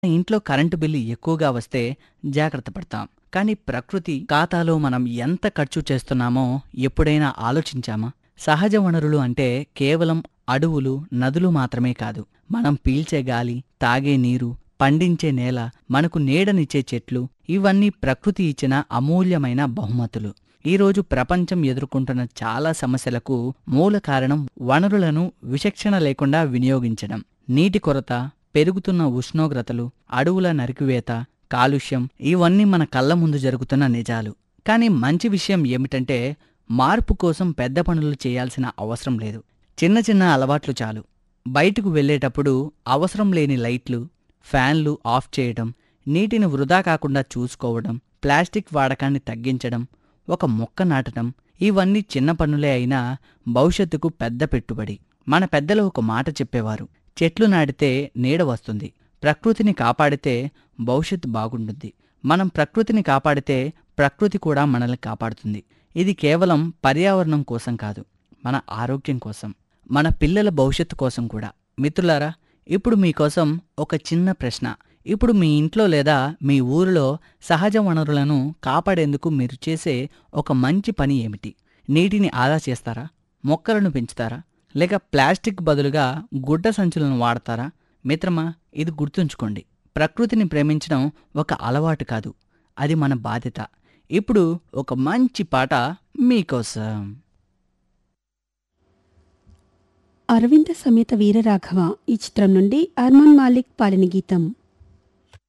ఇంట్లో current bill ఎక్కువగా వస్తే జాగ్రత్త పడతాం కానీ ప్రకృతి ఖాతాలో మనం ఎంత ఖర్చు చేస్తున్నామో ఎప్పుడైనా ఆలోచించామా సహజ వనరులు అంటే కేవలం అడవులు నదులు మాత్రమే కాదు మనం పీల్చే గాలి తాగే నీరు పండించే నేల మనకు నీడనిచ్చే చెట్లు ఇవన్నీ ప్రకృతి ఇచ్చిన అమూల్యమైన బహుమతులు ఈరోజు ప్రపంచం ఎదుర్కొంటున్న చాలా సమస్యలకు మూల కారణం వనరులను విచక్షణ లేకుండా వినియోగించడం నీటి కొరత పెరుగుతున్న ఉష్ణోగ్రతలు అడవుల నరికివేత కాలుష్యం ఇవన్నీ మన కళ్ళ ముందు జరుగుతున్న నిజాలు కానీ మంచి విషయం ఏమిటంటే మార్పు కోసం పెద్ద పనులు చేయాల్సిన అవసరం లేదు చిన్న చిన్న అలవాట్లు చాలు బయటకు వెళ్ళేటప్పుడు అవసరం లేని లైట్లు ఫ్యాన్లు ఆఫ్ చేయడం నీటిని వృధా కాకుండా చూసుకోవడం ప్లాస్టిక్ వాడకాన్ని తగ్గించడం ఒక మొక్క నాటడం ఇవన్నీ చిన్న పనులే అయినా భవిష్యత్తుకు పెద్ద పెట్టుబడి మన పెద్దలు ఒక మాట చెప్పేవారు చెట్లు నాటితే నీడ వస్తుంది ప్రకృతిని కాపాడితే భవిష్యత్తు బాగుంటుంది మనం ప్రకృతిని కాపాడితే ప్రకృతి కూడా మనల్ని కాపాడుతుంది ఇది కేవలం పర్యావరణం కోసం కాదు మన ఆరోగ్యం కోసం మన పిల్లల భవిష్యత్తు కోసం కూడా మిత్రులారా ఇప్పుడు మీకోసం ఒక చిన్న ప్రశ్న ఇప్పుడు మీ ఇంట్లో లేదా మీ ఊరిలో సహజ వనరులను కాపాడేందుకు మీరు చేసే ఒక మంచి పని ఏమిటి నీటిని ఆదా చేస్తారా మొక్కలను పెంచుతారా లేక ప్లాస్టిక్ బదులుగా గుడ్డ సంచులను వాడతారా మిత్రమా ఇది గుర్తుంచుకోండి ప్రకృతిని ప్రేమించడం ఒక అలవాటు కాదు అది మన బాధ్యత ఇప్పుడు ఒక మంచి పాట మీకోసం అరవింద సమేత వీరరాఘవ ఈ చిత్రం నుండి అర్మాన్ మాలిక్ పాడిన గీతం